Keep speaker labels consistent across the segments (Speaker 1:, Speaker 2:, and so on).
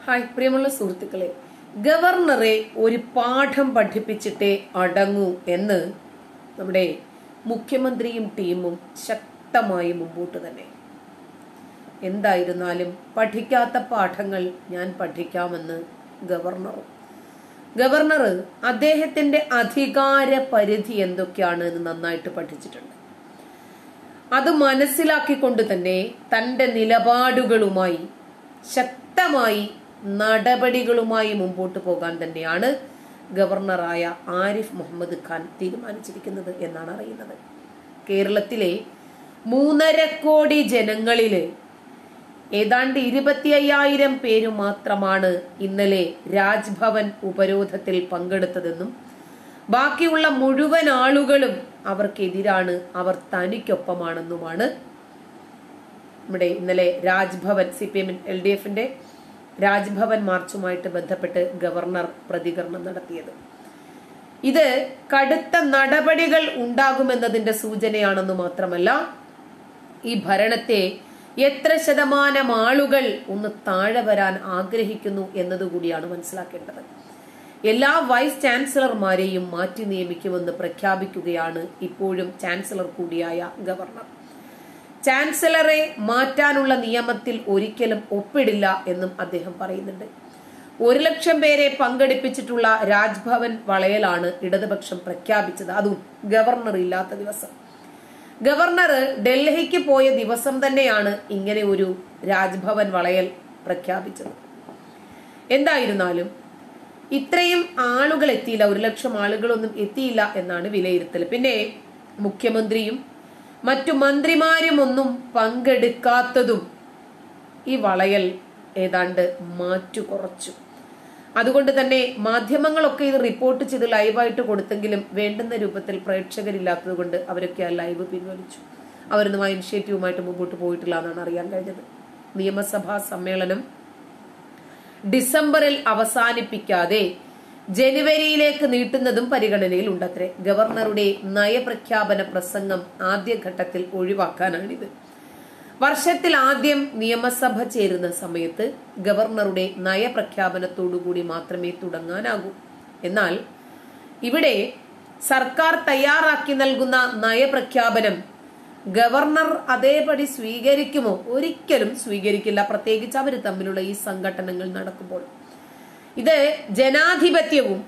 Speaker 1: hi പ്രിയമുള്ള സുഹൃത്തുക്കളെ ഗവർണറെ ഒരു പാഠം പഠിപ്പിച്ചിട്ടേ അടങ്ങൂ എന്ന് നമ്മുടെ മുഖ്യമന്ത്രിയും ടീമും ശക്തമായി മുമ്പോട്ട് തന്നെ എന്തായിരുന്നാലും പഠിക്കാത്ത പാഠങ്ങൾ ഞാൻ പഠിക്കാമെന്ന് ഗവർണറും ഗവർണർ അദ്ദേഹത്തിന്റെ അധികാര പരിധി എന്തൊക്കെയാണ് എന്ന് നന്നായിട്ട് പഠിച്ചിട്ടുണ്ട് അത് മനസ്സിലാക്കിക്കൊണ്ട് തന്നെ തന്റെ നിലപാടുകളുമായി ശക്തമായി നടപടികളുമായി മുമ്പോട്ട് പോകാൻ തന്നെയാണ് ഗവർണറായ ആരിഫ് മുഹമ്മദ് ഖാൻ തീരുമാനിച്ചിരിക്കുന്നത് എന്നാണ് അറിയുന്നത് കേരളത്തിലെ മൂന്നര കോടി ജനങ്ങളില് ഏതാണ്ട് ഇരുപത്തി അയ്യായിരം പേര് മാത്രമാണ് ഇന്നലെ രാജ്ഭവൻ ഉപരോധത്തിൽ പങ്കെടുത്തതെന്നും ബാക്കിയുള്ള മുഴുവൻ ആളുകളും അവർക്കെതിരാണ് അവർ തനിക്കൊപ്പമാണെന്നുമാണ് നമ്മുടെ ഇന്നലെ Raj Bhavan C P M L D എഫിന്റെ രാജ്ഭവൻ മാർച്ചുമായിട്ട് ബന്ധപ്പെട്ട് ഗവർണർ പ്രതികരണം നടത്തിയത് ഇത് കടുത്ത നടപടികൾ ഉണ്ടാകുമെന്നതിന്റെ സൂചനയാണെന്ന് മാത്രമല്ല ഈ ഭരണത്തെ എത്ര ശതമാനം ആളുകൾ ഒന്ന് താഴെ വരാൻ ആഗ്രഹിക്കുന്നു എന്നതുകൂടിയാണ് മനസ്സിലാക്കേണ്ടത് എല്ലാ വൈസ് ചാൻസലർമാരെയും മാറ്റി നിയമിക്കുമെന്ന് പ്രഖ്യാപിക്കുകയാണ് ഇപ്പോഴും ചാൻസലർ കൂടിയായ ഗവർണർ ചാൻസലറെ മാറ്റാനുള്ള നിയമത്തിൽ ഒരിക്കലും ഒപ്പിടില്ല എന്നും അദ്ദേഹം പറയുന്നുണ്ട് ഒരു ലക്ഷം പേരെ പങ്കെടുപ്പിച്ചിട്ടുള്ള രാജ്ഭവൻ വളയലാണ് ഇടതുപക്ഷം പ്രഖ്യാപിച്ചത് അതും ഗവർണർ ഇല്ലാത്ത ദിവസം ഗവർണർ ഡൽഹിക്ക് പോയ ദിവസം തന്നെയാണ് ഇങ്ങനെ ഒരു രാജ്ഭവൻ വളയൽ പ്രഖ്യാപിച്ചത് എന്തായിരുന്നാലും ഇത്രയും ആളുകൾ എത്തിയില്ല ഒരു ലക്ഷം ആളുകളൊന്നും എത്തിയില്ല എന്നാണ് വിലയിരുത്തൽ പിന്നെ മുഖ്യമന്ത്രിയും മറ്റു മന്ത്രിമാരും ഒന്നും പങ്കെടുക്കാത്തതും ഈ വളയൽ ഏതാണ്ട് മാറ്റു കുറച്ചു അതുകൊണ്ട് തന്നെ മാധ്യമങ്ങളൊക്കെ ഇത് റിപ്പോർട്ട് ചെയ്ത് ലൈവായിട്ട് കൊടുത്തെങ്കിലും വേണ്ടുന്ന രൂപത്തിൽ പ്രേക്ഷകരില്ലാത്തത് കൊണ്ട് അവരൊക്കെ ആ ലൈവ് പിൻവലിച്ചു അവരൊന്നും ആ ഇനിഷ്യേറ്റീവുമായിട്ട് മുമ്പോട്ട് പോയിട്ടില്ല എന്നാണ് അറിയാൻ കഴിഞ്ഞത് നിയമസഭാ സമ്മേളനം ഡിസംബറിൽ അവസാനിപ്പിക്കാതെ ജനുവരിയിലേക്ക് നീട്ടുന്നതും പരിഗണനയിൽ ഉണ്ടത്രേ ഗവർണറുടെ നയപ്രഖ്യാപന പ്രസംഗം ആദ്യഘട്ടത്തിൽ ഒഴിവാക്കാനാണിത് വർഷത്തിൽ ആദ്യം നിയമസഭ ചേരുന്ന സമയത്ത് ഗവർണറുടെ നയപ്രഖ്യാപനത്തോടുകൂടി മാത്രമേ തുടങ്ങാനാകൂ എന്നാൽ ഇവിടെ സർക്കാർ തയ്യാറാക്കി നൽകുന്ന നയപ്രഖ്യാപനം ഗവർണർ അതേപടി സ്വീകരിക്കുമോ ഒരിക്കലും സ്വീകരിക്കില്ല പ്രത്യേകിച്ച് അവർ തമ്മിലുള്ള ഈ സംഘടനകൾ നടക്കുമ്പോൾ ഇത് ജനാധിപത്യവും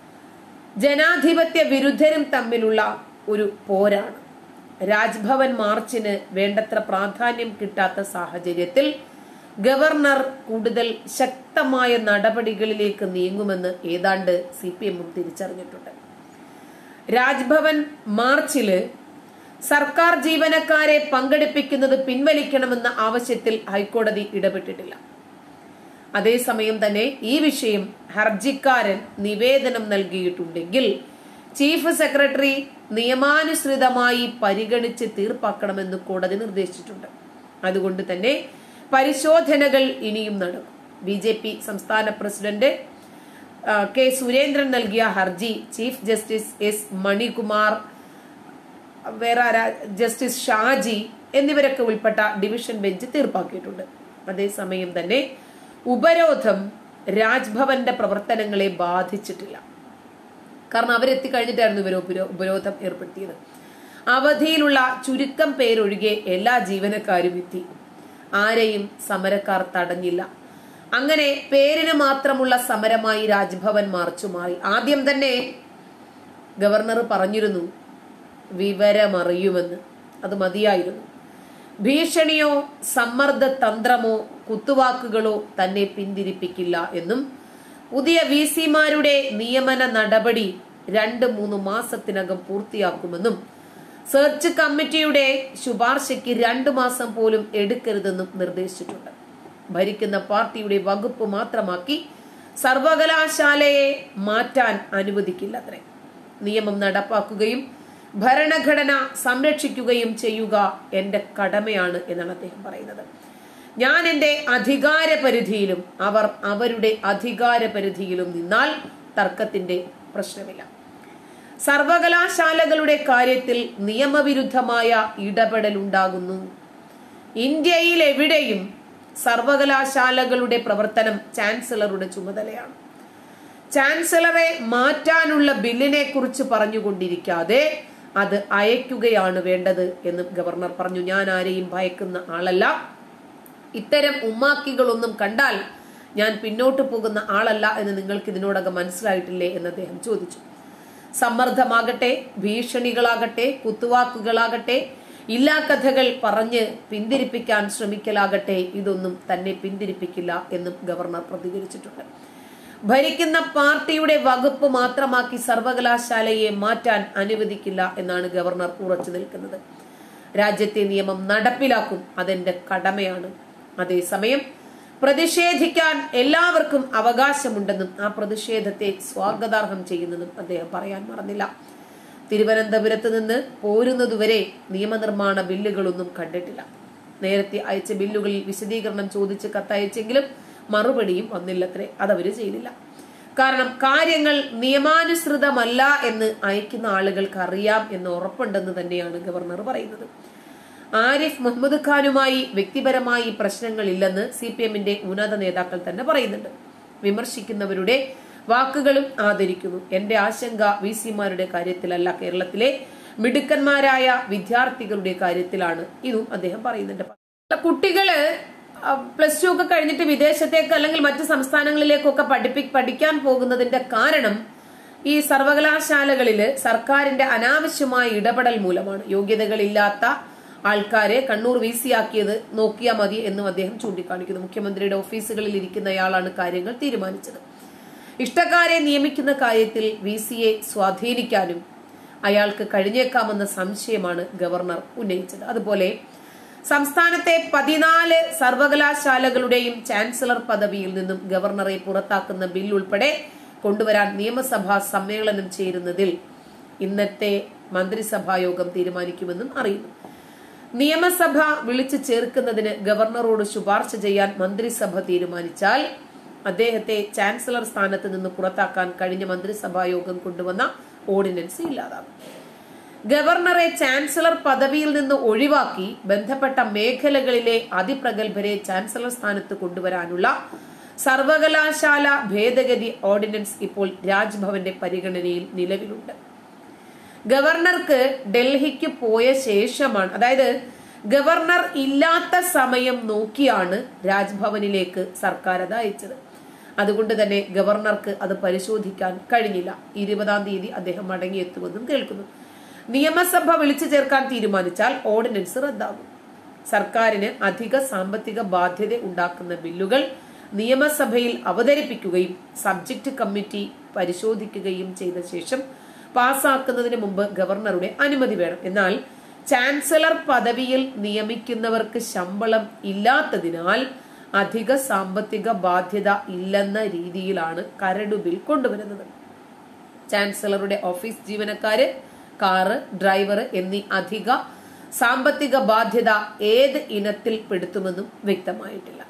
Speaker 1: ജനാധിപത്യ വിരുദ്ധരും തമ്മിലുള്ള ഒരു പോരാണ് രാജ്ഭവൻ മാർച്ചിന് വേണ്ടത്ര പ്രാധാന്യം കിട്ടാത്ത സാഹചര്യത്തിൽ ഗവർണർ കൂടുതൽ ശക്തമായ നടപടികളിലേക്ക് നീങ്ങുമെന്ന് ഏതാണ്ട് സി പി എമ്മും തിരിച്ചറിഞ്ഞിട്ടുണ്ട് രാജ്ഭവൻ മാർച്ചില് സർക്കാർ ജീവനക്കാരെ പങ്കെടുപ്പിക്കുന്നത് പിൻവലിക്കണമെന്ന ആവശ്യത്തിൽ ഹൈക്കോടതി ഇടപെട്ടിട്ടില്ല അതേസമയം തന്നെ ഈ വിഷയം ഹർജിക്കാരൻ നിവേദനം നൽകിയിട്ടുണ്ടെങ്കിൽ ചീഫ് സെക്രട്ടറി നിയമാനുസൃതമായി പരിഗണിച്ച് തീർപ്പാക്കണമെന്ന് കോടതി നിർദ്ദേശിച്ചിട്ടുണ്ട് അതുകൊണ്ട് തന്നെ പരിശോധനകൾ ഇനിയും നടക്കും ബി ജെ പി സംസ്ഥാന പ്രസിഡന്റ് കെ സുരേന്ദ്രൻ നൽകിയ ഹർജി ചീഫ് ജസ്റ്റിസ് എസ് മണികുമാർ വേറെ ആരാ ജസ്റ്റിസ് ഷാജി എന്നിവരൊക്കെ ഉൾപ്പെട്ട ഡിവിഷൻ ബെഞ്ച് തീർപ്പാക്കിയിട്ടുണ്ട് അതേസമയം തന്നെ ഉപരോധം രാജ്ഭവന്റെ പ്രവർത്തനങ്ങളെ ബാധിച്ചിട്ടില്ല കാരണം അവരെത്തിക്കഴിഞ്ഞിട്ടായിരുന്നു ഇവർ ഉപരോ ഉപരോധം ഏർപ്പെടുത്തിയത് അവധിയിലുള്ള ചുരുക്കം പേരൊഴികെ എല്ലാ ജീവനക്കാരും എത്തി ആരെയും സമരക്കാർ തടഞ്ഞില്ല അങ്ങനെ പേരിന് മാത്രമുള്ള സമരമായി രാജ്ഭവൻ മാർച്ചു മാറി ആദ്യം തന്നെ ഗവർണർ പറഞ്ഞിരുന്നു വിവരമറിയുമെന്ന് അത് മതിയായിരുന്നു ഭീഷണിയോ സമ്മർദ്ദ തന്ത്രമോ കുത്തുവാക്കുകളോ തന്നെ പിന്തിരിപ്പിക്കില്ല എന്നും പുതിയ വി സിമാരുടെ നിയമന നടപടി രണ്ട് മൂന്ന് മാസത്തിനകം പൂർത്തിയാക്കുമെന്നും സെർച്ച് കമ്മിറ്റിയുടെ ശുപാർശയ്ക്ക് രണ്ടു മാസം പോലും എടുക്കരുതെന്നും നിർദ്ദേശിച്ചിട്ടുണ്ട് ഭരിക്കുന്ന പാർട്ടിയുടെ വകുപ്പ് മാത്രമാക്കി സർവകലാശാലയെ മാറ്റാൻ അനുവദിക്കില്ല അത്രേ നിയമം നടപ്പാക്കുകയും ഭരണഘടന സംരക്ഷിക്കുകയും ചെയ്യുക എന്റെ കടമയാണ് എന്നാണ് അദ്ദേഹം പറയുന്നത് ഞാൻ എന്റെ അധികാര പരിധിയിലും അവർ അവരുടെ അധികാര പരിധിയിലും നിന്നാൽ തർക്കത്തിന്റെ പ്രശ്നമില്ല സർവകലാശാലകളുടെ കാര്യത്തിൽ നിയമവിരുദ്ധമായ ഇടപെടൽ ഉണ്ടാകുന്നു ഇന്ത്യയിൽ എവിടെയും സർവകലാശാലകളുടെ പ്രവർത്തനം ചാൻസലറുടെ ചുമതലയാണ് ചാൻസലറെ മാറ്റാനുള്ള ബില്ലിനെ കുറിച്ച് പറഞ്ഞുകൊണ്ടിരിക്കാതെ അത് അയക്കുകയാണ് വേണ്ടത് എന്ന് ഗവർണർ പറഞ്ഞു ഞാൻ ആരെയും ഭയക്കുന്ന ആളല്ല ഇത്തരം ഉമ്മാക്കികളൊന്നും കണ്ടാൽ ഞാൻ പിന്നോട്ട് പോകുന്ന ആളല്ല എന്ന് നിങ്ങൾക്ക് ഇതിനോടകം മനസ്സിലായിട്ടില്ലേ എന്ന് അദ്ദേഹം ചോദിച്ചു സമ്മർദ്ദമാകട്ടെ ഭീഷണികളാകട്ടെ കുത്തുവാക്കുകളാകട്ടെ ഇല്ലാ കഥകൾ പറഞ്ഞ് പിന്തിരിപ്പിക്കാൻ ശ്രമിക്കലാകട്ടെ ഇതൊന്നും തന്നെ പിന്തിരിപ്പിക്കില്ല എന്നും ഗവർണർ പ്രതികരിച്ചിട്ടുണ്ട് ഭരിക്കുന്ന പാർട്ടിയുടെ വകുപ്പ് മാത്രമാക്കി സർവകലാശാലയെ മാറ്റാൻ അനുവദിക്കില്ല എന്നാണ് ഗവർണർ ഉറച്ചു നിൽക്കുന്നത് രാജ്യത്തെ നിയമം നടപ്പിലാക്കും അതെന്റെ കടമയാണ് അതേസമയം പ്രതിഷേധിക്കാൻ എല്ലാവർക്കും അവകാശമുണ്ടെന്നും ആ പ്രതിഷേധത്തെ സ്വാഗതാർഹം ചെയ്യുന്നതും അദ്ദേഹം പറയാൻ മറന്നില്ല തിരുവനന്തപുരത്ത് നിന്ന് പോരുന്നതുവരെ നിയമനിർമ്മാണ ബില്ലുകളൊന്നും കണ്ടിട്ടില്ല നേരത്തെ അയച്ച ബില്ലുകളിൽ വിശദീകരണം ചോദിച്ച് കത്തയച്ചെങ്കിലും മറുപടിയും വന്നില്ലത്രേ അതവര് ചെയ്തില്ല കാരണം കാര്യങ്ങൾ നിയമാനുസൃതമല്ല എന്ന് അയക്കുന്ന ആളുകൾക്ക് അറിയാം എന്ന് ഉറപ്പുണ്ടെന്ന് തന്നെയാണ് ഗവർണർ പറയുന്നത് ആരിഫ് മുഹമ്മദ് ഖാനുമായി വ്യക്തിപരമായി പ്രശ്നങ്ങളില്ലെന്ന് സി പി എമ്മിന്റെ ഉന്നത നേതാക്കൾ തന്നെ പറയുന്നുണ്ട് വിമർശിക്കുന്നവരുടെ വാക്കുകളും ആദരിക്കുന്നു എന്റെ ആശങ്ക വി സിമാരുടെ കാര്യത്തിലല്ല കേരളത്തിലെ മിടുക്കന്മാരായ വിദ്യാർത്ഥികളുടെ കാര്യത്തിലാണ് ഇതും അദ്ദേഹം പറയുന്നുണ്ട് കുട്ടികള് പ്ലസ് ടു ഒക്കെ കഴിഞ്ഞിട്ട് വിദേശത്തേക്ക് അല്ലെങ്കിൽ മറ്റ് സംസ്ഥാനങ്ങളിലേക്കൊക്കെ പഠിപ്പി പഠിക്കാൻ പോകുന്നതിന്റെ കാരണം ഈ സർവകലാശാലകളില് സർക്കാരിന്റെ അനാവശ്യമായ ഇടപെടൽ മൂലമാണ് യോഗ്യതകളില്ലാത്ത ആൾക്കാരെ കണ്ണൂർ വി സി ആക്കിയത് നോക്കിയാൽ മതി എന്നും അദ്ദേഹം ചൂണ്ടിക്കാണിക്കുന്നു മുഖ്യമന്ത്രിയുടെ ഓഫീസുകളിൽ ഇരിക്കുന്നയാളാണ് കാര്യങ്ങൾ തീരുമാനിച്ചത് ഇഷ്ടക്കാരെ നിയമിക്കുന്ന കാര്യത്തിൽ വി സിയെ സ്വാധീനിക്കാനും അയാൾക്ക് കഴിഞ്ഞേക്കാമെന്ന സംശയമാണ് ഗവർണർ ഉന്നയിച്ചത് അതുപോലെ സംസ്ഥാനത്തെ പതിനാല് സർവകലാശാലകളുടെയും ചാൻസലർ പദവിയിൽ നിന്നും ഗവർണറെ പുറത്താക്കുന്ന ബിൽ ഉൾപ്പെടെ കൊണ്ടുവരാൻ നിയമസഭാ സമ്മേളനം ചേരുന്നതിൽ ഇന്നത്തെ മന്ത്രിസഭാ യോഗം തീരുമാനിക്കുമെന്നും അറിയുന്നു നിയമസഭ വിളിച്ചു ചേർക്കുന്നതിന് ഗവർണറോട് ശുപാർശ ചെയ്യാൻ മന്ത്രിസഭ തീരുമാനിച്ചാൽ അദ്ദേഹത്തെ ചാൻസലർ സ്ഥാനത്ത് നിന്ന് പുറത്താക്കാൻ കഴിഞ്ഞ മന്ത്രിസഭാ യോഗം കൊണ്ടുവന്ന ഓർഡിനൻസ് ഇല്ലാതാകും ഗവർണറെ ചാൻസലർ പദവിയിൽ നിന്ന് ഒഴിവാക്കി ബന്ധപ്പെട്ട മേഖലകളിലെ അതിപ്രഗത്ഭരെ ചാൻസലർ സ്ഥാനത്ത് കൊണ്ടുവരാനുള്ള സർവകലാശാല ഭേദഗതി ഓർഡിനൻസ് ഇപ്പോൾ രാജ്ഭവന്റെ പരിഗണനയിൽ നിലവിലുണ്ട് ഗവർണർക്ക് ഡൽഹിക്ക് പോയ ശേഷമാണ് അതായത് ഗവർണർ ഇല്ലാത്ത സമയം നോക്കിയാണ് രാജ്ഭവനിലേക്ക് സർക്കാർ അത് അയച്ചത് അതുകൊണ്ട് തന്നെ ഗവർണർക്ക് അത് പരിശോധിക്കാൻ കഴിഞ്ഞില്ല ഇരുപതാം തീയതി അദ്ദേഹം മടങ്ങിയെത്തുമെന്നും കേൾക്കുന്നു നിയമസഭ വിളിച്ചു ചേർക്കാൻ തീരുമാനിച്ചാൽ ഓർഡിനൻസ് റദ്ദാകും സർക്കാരിന് അധിക സാമ്പത്തിക ബാധ്യത ഉണ്ടാക്കുന്ന ബില്ലുകൾ നിയമസഭയിൽ അവതരിപ്പിക്കുകയും സബ്ജക്ട് കമ്മിറ്റി പരിശോധിക്കുകയും ചെയ്ത ശേഷം പാസാക്കുന്നതിന് മുമ്പ് ഗവർണറുടെ അനുമതി വേണം എന്നാൽ ചാൻസലർ പദവിയിൽ നിയമിക്കുന്നവർക്ക് ശമ്പളം ഇല്ലാത്തതിനാൽ അധിക സാമ്പത്തിക ബാധ്യത ഇല്ലെന്ന രീതിയിലാണ് കരട് ബിൽ കൊണ്ടുവരുന്നത് ചാൻസലറുടെ ഓഫീസ് ജീവനക്കാര് കാറ് ഡ്രൈവർ എന്നീ അധിക സാമ്പത്തിക ബാധ്യത ഏത് ഇനത്തിൽ പെടുത്തുമെന്നും വ്യക്തമായിട്ടില്ല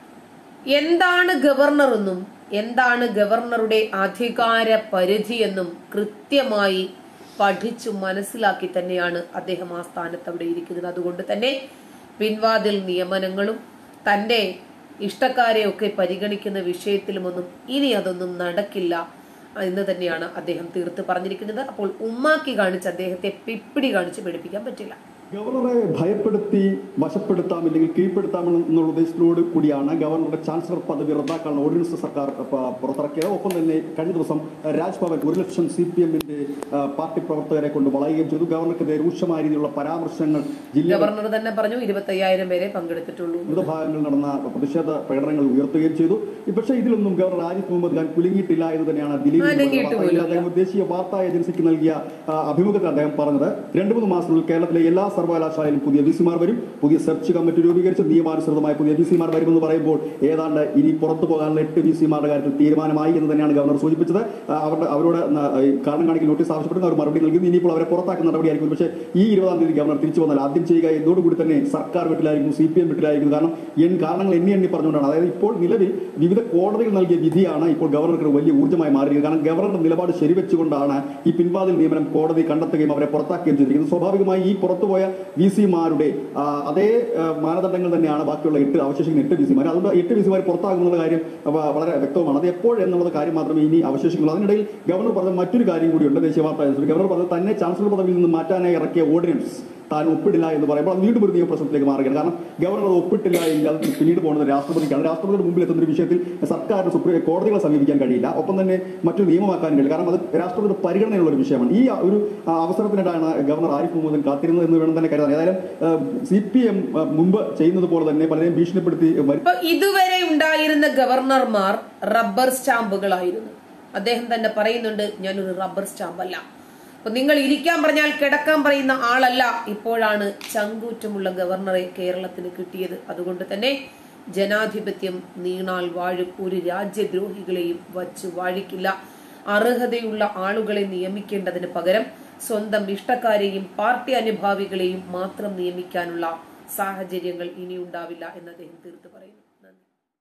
Speaker 1: എന്താണ് ഗവർണർ എന്നും എന്താണ് ഗവർണറുടെ അധികാര പരിധി എന്നും കൃത്യമായി പഠിച്ചു മനസ്സിലാക്കി തന്നെയാണ് അദ്ദേഹം ആ സ്ഥാനത്ത് അവിടെ ഇരിക്കുന്നത് അതുകൊണ്ട് തന്നെ പിൻവാതിൽ നിയമനങ്ങളും തന്റെ ഇഷ്ടക്കാരെയൊക്കെ പരിഗണിക്കുന്ന വിഷയത്തിലുമൊന്നും ഇനി അതൊന്നും നടക്കില്ല എന്ന് തന്നെയാണ് അദ്ദേഹം തീർത്ത് പറഞ്ഞിരിക്കുന്നത് അപ്പോൾ ഉമ്മാക്കി കാണിച്ച് അദ്ദേഹത്തെ പിപ്പിടി കാണിച്ച് പേടിപ്പിക്കാൻ പറ്റില്ല
Speaker 2: ഗവർണറെ ഭയപ്പെടുത്തി വശപ്പെടുത്താം അല്ലെങ്കിൽ കീഴ്പ്പെടുത്താം എന്നുള്ള ഉദ്ദേശത്തോട് കൂടിയാണ് ഗവർണറുടെ ചാൻസലർ പദവി റദ്ദാക്കാനുള്ള ഓർഡിനൻസ് സർക്കാർ പ- പുറത്തിറക്കിയത് ഒപ്പം തന്നെ കഴിഞ്ഞ ദിവസം രാജ്ഭവൻ ഒരു ലക്ഷം സി പി എമ്മിന്റെ പാർട്ടി പ്രവർത്തകരെ കൊണ്ട് വളയുകയും ചെയ്തു ഗവർണർക്കെതിരെ രൂക്ഷമായ രീതിയിലുള്ള പരാമർശങ്ങൾ ജില്ലാ
Speaker 1: ഗവർണർ തന്നെ പറഞ്ഞു ഇരുപത്തയ്യായിരം പേരെ പങ്കെടുത്തിട്ടുള്ളൂ
Speaker 2: വിവിധ ഭാഗങ്ങളിൽ നടന്ന പ്രതിഷേധ പ്രകടനങ്ങൾ ഉയർത്തുകയും ചെയ്തു പക്ഷേ ഇതിലൊന്നും ഗവർണർ ആരിഫ് മുഹമ്മദ് ഖാൻ കുലുങ്ങിയിട്ടില്ല എന്ന് തന്നെയാണ് ദിലീപ്
Speaker 1: അനങ്ങിയിട്ട് പോലും
Speaker 2: അദ്ദേഹം ദേശീയ വാർത്താ ഏജൻസിക്ക് നൽകിയ ആ, അഭിമുഖത്തിൽ അദ്ദേഹം പറഞ്ഞത് രണ്ടു മൂന്ന് മാസത്തിനുള്ളിൽ കേരളത്തിലെ എല്ലാ സർവകലാശാലയിലും പുതിയ വി സിമാർ വരും പുതിയ സെർച്ച് കമ്മിറ്റി രൂപീകരിച്ച് നിയമാനുസൃതമായ പുതിയ വി സിമാർ വരുമെന്ന് പറയുമ്പോൾ ഏതാണ്ട് ഇനി പുറത്തു പോകാനുള്ള എട്ട് വി സിമാരുടെ കാര്യത്തിൽ തീരുമാനമായി എന്ന് തന്നെയാണ് ഗവർണർ സൂചിപ്പിച്ചത് ആ, അവരുടെ അവരോട് ന- ഈ കാരണം കാണിക്കൽ നോട്ടീസ് ആവശ്യപ്പെടുന്ന അവർ മറുപടി നൽകുന്നു ഇനിയിപ്പോൾ അവരെ പുറത്താക്കുന്ന നടപടിയായിരിക്കും പക്ഷേ ഈ ഇരുപതാം തീയതി ഗവർണർ തിരിച്ചു വന്നാൽ ആദ്യം ചെയ്യുക എന്നോടുകൂടി തന്നെ സർക്കാർ വീട്ടിലായിരിക്കും സി പി എം വീട്ടിലായിരിക്കും കാരണം എൻ കാരണങ്ങൾ എണ്ണി എണ്ണി പറഞ്ഞുകൊണ്ടാണ് അതായത് ഇപ്പോൾ നിലവിൽ വിവിധ കോടതികൾ നൽകിയ വിധിയാണ് ഇപ്പോൾ ഗവർണർക്ക് ഒരു വലിയ ഊർജ്ജമായി മാറിയിരിക്കുന്നത് കാരണം ഗവർണറുടെ നിലപാട് ശരിവെച്ചുകൊണ്ടാണ് ഈ പിൻവാതിൽ നിയമനം കോടതി കണ്ടെത്തുകയും അവരെ പുറത്താക്കുകയും ചെയ്തിരിക്കുന്നത് സ്വാഭാവികമായി ഈ പുറത്തുപോയ വി സിമാരുടെ അതേ ആ, മാനദണ്ഡങ്ങൾ തന്നെയാണ് ബാക്കിയുള്ള എട്ട് അവശേഷിക്കുന്ന എട്ട് വി സിമാർ അതുകൊണ്ട് എട്ട് വി സിമാർ പുറത്താകുന്നുള്ള കാര്യം വ- വളരെ വ്യക്തമാണ് അത് എപ്പോൾ എന്നുള്ള കാര്യം മാത്രമേ ഇനി അവശേഷിക്കുള്ളൂ അതിനിടയിൽ ഗവർണർ പറഞ്ഞ മറ്റൊരു കാര്യം കൂടിയുണ്ട് ദേശീയ വാർത്താ ഏജൻസി ഗവർണർ പറഞ്ഞത് തന്നെ ചാൻസലർ പദവിയിൽ നിന്ന് മാറ്റാനായി ഇറക്കിയ ഓർഡിനൻസ് താൻ ഒപ്പിടില്ല എന്ന് പറയുമ്പോൾ അത് വീണ്ടും ഒരു നിയമപ്രശ്നത്തിലേക്ക് മാറുകയാണ് കാരണം ഗവർണർ അത് ഒപ്പിട്ടില്ല എങ്കിൽ അത് പിന്നീട് പോകുന്നത് രാഷ്ട്രപതിക്കാണ് രാഷ്ട്രപതിയുടെ മുമ്പിൽ എത്തുന്ന ഒരു വിഷയത്തിൽ സർക്കാരിന് സുപ്രീം കോടതികളെ സമീപിക്കാൻ കഴിയില്ല ഒപ്പം തന്നെ മറ്റൊരു നിയമമാക്കാൻ കഴിയില്ല കാരണം അത് രാഷ്ട്രപതിയുടെ പരിഗണനയുള്ള ഒരു വിഷയമാണ് ഈ ഒരു ആ, അവസരത്തിനായിട്ടാണ് ഗവർണർ ആരിഫ് മുഹമ്മദ് കാത്തിരുന്നത് എന്ന് വേണം തന്നെ കരുതാൻ ഏതായാലും സി പി എം മുമ്പ് ചെയ്യുന്നത് പോലെ തന്നെ പലരെയും ഭീഷണിപ്പെടുത്തി വരും
Speaker 1: ഇപ്പൊ ഇതുവരെ ഉണ്ടായിരുന്ന ഗവർണർമാർ റബ്ബർ സ്റ്റാമ്പുകളായിരുന്നു അദ്ദേഹം തന്നെ പറയുന്നുണ്ട് ഞാനൊരു റബ്ബർ സ്റ്റാമ്പ് അല്ല അപ്പൊ നിങ്ങൾ ഇരിക്കാൻ പറഞ്ഞാൽ കിടക്കാൻ പറയുന്ന ആളല്ല ഇപ്പോഴാണ് ചങ്കൂറ്റമുള്ള ഗവർണറെ കേരളത്തിന് കിട്ടിയത് അതുകൊണ്ട് തന്നെ ജനാധിപത്യം നീണാൽ വാഴും ഒരു രാജ്യദ്രോഹികളെയും വച്ച് വാഴിക്കില്ല അർഹതയുള്ള ആളുകളെ നിയമിക്കേണ്ടതിന് പകരം സ്വന്തം ഇഷ്ടക്കാരെയും പാർട്ടി അനുഭാവികളെയും മാത്രം നിയമിക്കാനുള്ള സാഹചര്യങ്ങൾ ഇനി ഉണ്ടാവില്ല എന്ന് അദ്ദേഹം തീർത്ത് പറയുന്നു